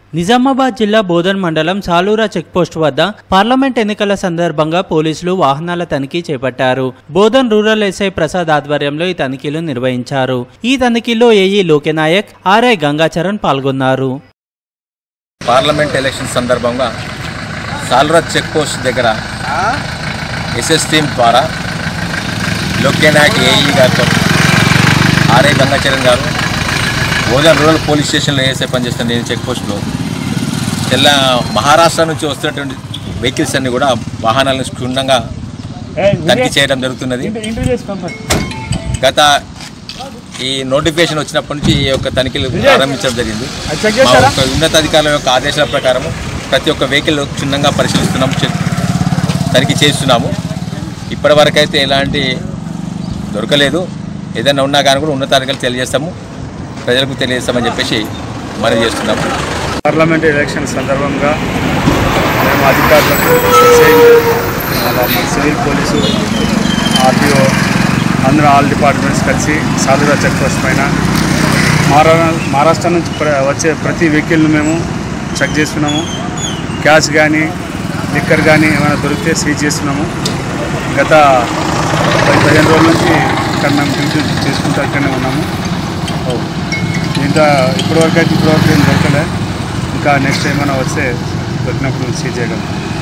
నిజామాబాద్ జిల్లా బోధన్ మండలం సాలూరా చెక్పోస్ట్ వద్ద పార్లమెంట్ ఎన్నికల సందర్భంగా పోలీసులు వాహనాల తనిఖీ చేపట్టారు బోధన్ రూరల్ ఎస్ఐ ప్రసాద్ ఆధ్వర్యంలో ఈ తనిఖీలు నిర్వహించారు ఈ తనిఖీలో ఏఈ లోకెనాయక్ ఆర్ఐ గంగాచరణ్ పాల్గొన్నారు పార్లమెంట్ ఎలక్షన్ సందర్భంగా సాల్రాజ్ చెక్ పోస్ట్ దగ్గర ఎస్ఎస్ టీమ్ ద్వారా లోకేనాయక్ ఏఈ గారితో RI Gangacharan garu Odan rural police స్టేషన్లో ఏఎస్ఐ పనిచేస్తాను నేను చెక్ పోస్ట్లో తెల్ల మహారాష్ట్ర నుంచి వస్తున్నటువంటి వెహికల్స్ అన్ని కూడా వాహనాలను క్షుణ్ణంగా తనిఖీ చేయడం జరుగుతున్నది గత ఈ నోటిఫికేషన్ వచ్చినప్పటి నుంచి ఈ యొక్క తనిఖీలు ప్రారంభించడం జరిగింది మా యొక్క ఉన్నతాధికారుల యొక్క ఆదేశాల ప్రకారం ప్రతి ఒక్క వెహికల్ క్షుణ్ణంగా పరిశీలిస్తున్నాము చెక్ తనిఖీ చేస్తున్నాము ఇప్పటివరకు అయితే ఎలాంటి దొరకలేదు ఏదైనా ఉన్నా కానీ కూడా ఉన్నతాధికారులు తెలియజేస్తాము ప్రజలకు తెలియజేస్తామని చెప్పేసి మనం చేస్తున్నాము పార్లమెంట్ ఎలక్షన్ సందర్భంగా మేము అధికారులకు ఎస్ఐ అలాగే సివిల్ పోలీసు ఆర్టీఓ అందరూ ఆల్ డిపార్ట్మెంట్స్ కలిసి సాధురా చెక్ పోస్ట్ పైన మహారా మహారాష్ట్ర నుంచి ప్ర- వచ్చే ప్రతి వెహికల్ను మేము చెక్ చేస్తున్నాము క్యాష్ కానీ లిక్కర్ కానీ ఏమైనా దొరికితే సీజ్ చేస్తున్నాము గత పది పదిహేను రోజుల నుంచి ఇక్కడ మేము డ్యూటీ చేసుకుంటూ ఇక్కడనే ఉన్నాము ఇంత ఇప్పటివరకు అయితే ఇప్పటివరకు ఏం దొరకలే ఇంకా నెక్స్ట్ ఏమైనా వస్తే దొరికినప్పుడు సీజ్ చేయగలం